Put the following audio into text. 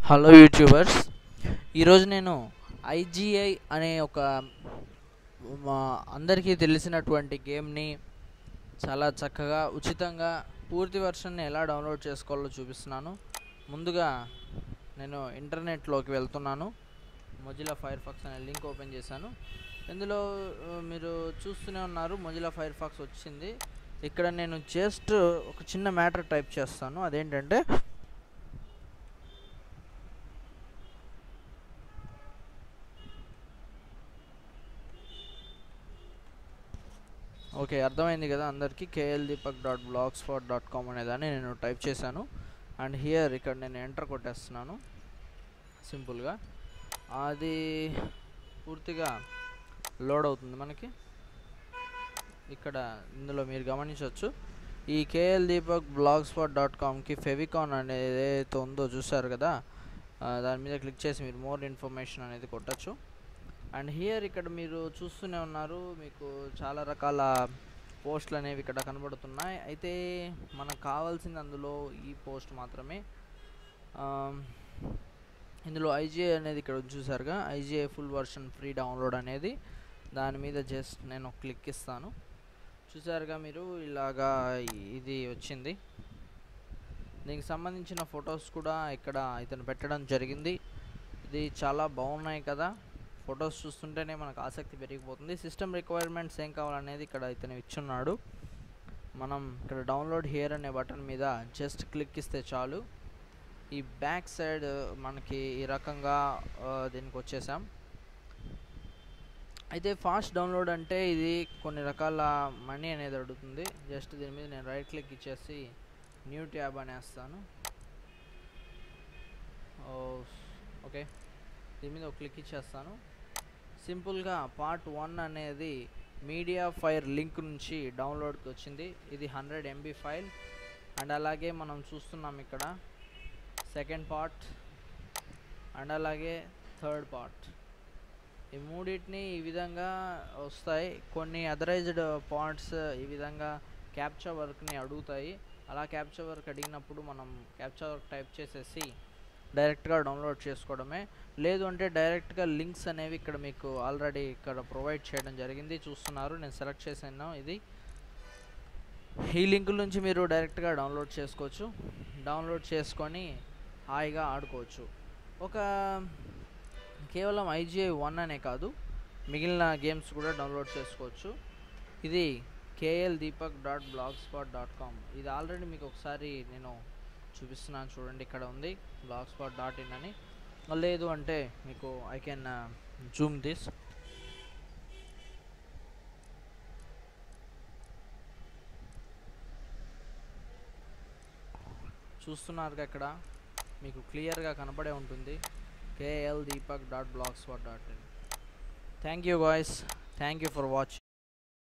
hello YouTubers ఈరోజు నేను IGI అనే ఒక మా అందరికీ తెలిసినటువంటి గేమ్ని చాలా చక్కగా ఉచితంగా పూర్తి వర్షన్ని ఎలా డౌన్లోడ్ చేసుకోవాలో చూపిస్తున్నాను ముందుగా నేను ఇంటర్నెట్లోకి వెళ్తున్నాను మొజిలా ఫైర్ ఫాక్స్ అనే లింక్ ఓపెన్ చేశాను ఇందులో ఆ, మీరు చూస్తూనే ఉన్నారు మొజిలా ఫైర్ ఫాక్స్ వచ్చింది ఇక్కడ నేను జస్ట్ ఒక చిన్న మ్యాటర్ టైప్ చేస్తాను అదేంటంటే ఓకే అర్థమైంది కదా అందరికీ KL Deepak dot blogspot dot com అనేదాన్ని నేను టైప్ చేశాను అండ్ హియర్ ఇక్కడ నేను ఎంటర్ కొట్టేస్తున్నాను సింపుల్గా అది పూర్తిగా లోడ్ అవుతుంది మనకి ఇక్కడ ఇందులో మీరు గమనించవచ్చు ఈ KL Deepak blogspot dot కామ్కి ఫెవికాన్ అనేది ఏదైతే ఉందో చూసారు కదా ఆ, దాని మీద క్లిక్ చేసి మీరు మోర్ ఇన్ఫర్మేషన్ అనేది కొట్టచ్చు అండ్ హియర్ ఇక్కడ మీరు చూస్తూనే ఉన్నారు మీకు చాలా రకాల పోస్టులు అనేవి ఇక్కడ కనబడుతున్నాయి అయితే మనకు కావాల్సింది అందులో ఈ పోస్ట్ మాత్రమే ఆమ్, ఇందులో ఐజీఐ అనేది ఇక్కడ ఉంది చూసారుగా IGI full version free download అనేది దాని మీద జస్ట్ నేను క్లిక్ ఇస్తాను చూసారుగా మీరు ఇలాగా ఇది వచ్చింది దీనికి సంబంధించిన ఫొటోస్ కూడా ఇక్కడ ఇతను పెట్టడం జరిగింది ఇది చాలా బాగున్నాయి కదా ఫొటోస్ చూస్తుంటేనే మనకు ఆసక్తి పెరిగిపోతుంది సిస్టమ్ రిక్వైర్మెంట్స్ ఏం కావాలనేది ఇక్కడ ఇతను ఇచ్చున్నాడు మనం ఇక్కడ డౌన్లోడ్ హియర్ అనే బటన్ మీద జస్ట్ క్లిక్ ఇస్తే చాలు ఈ బ్యాక్ సైడ్ మనకి ఈ రకంగా ఆ, దీనికి వచ్చేసాం అయితే ఫాస్ట్ డౌన్లోడ్ అంటే ఇది కొన్ని రకాల మనీ అనేది అడుగుతుంది జస్ట్ దీని మీద నేను రైట్ క్లిక్ ఇచ్చేసి న్యూ ట్యాబ్ అనేస్తాను ఓ, ఓకే దీని మీద ఒక క్లిక్ ఇచ్చేస్తాను సింపుల్గా పార్ట్ వన్ అనేది మీడియా ఫైర్ లింక్ నుంచి డౌన్లోడ్కి వచ్చింది ఇది హండ్రెడ్ ఎంబీ ఫైల్ అండ్ అలాగే మనం చూస్తున్నాం ఇక్కడ సెకండ్ పార్ట్ అండ్ అలాగే థర్డ్ పార్ట్ ఈ మూడింటిని ఈ విధంగా వస్తాయి కొన్ని అదరైజ్డ్ పార్ట్స్ ఈ విధంగా క్యాప్చర్ వర్క్ని అడుగుతాయి అలా క్యాప్చర్ వర్క్ అడిగినప్పుడు మనం క్యాప్చర్ వర్క్ టైప్ చేసేసి డైరెక్ట్గా డౌన్లోడ్ చేసుకోవడమే లేదు అంటే డైరెక్ట్గా లింక్స్ అనేవి ఇక్కడ మీకు ఆల్రెడీ ఇక్కడ ప్రొవైడ్ చేయడం జరిగింది చూస్తున్నారు నేను సెలెక్ట్ చేశాను ఇది ఈ లింక్ నుంచి మీరు డైరెక్ట్గా డౌన్లోడ్ చేసుకోవచ్చు డౌన్లోడ్ చేసుకొని హాయిగా ఆడుకోవచ్చు ఒక కేవలం ఐజీఐ వన్ అనే కాదు మిగిలిన గేమ్స్ కూడా డౌన్లోడ్ చేసుకోవచ్చు ఇది KL Deepak dot blogspot dot com ఇది ఆల్రెడీ మీకు ఒకసారి నేను చూపిస్తున్నాను చూడండి ఇక్కడ ఉంది బ్లాగ్ స్పాట్ డాట్ ఇన్ అని లేదు అంటే మీకు ఐ కెన్ జూమ్ దిస్ చూస్తున్నారుగా ఇక్కడ మీకు క్లియర్గా కనపడే ఉంటుంది KL Deepak dot blogspot dot in thank you guys thank you for watching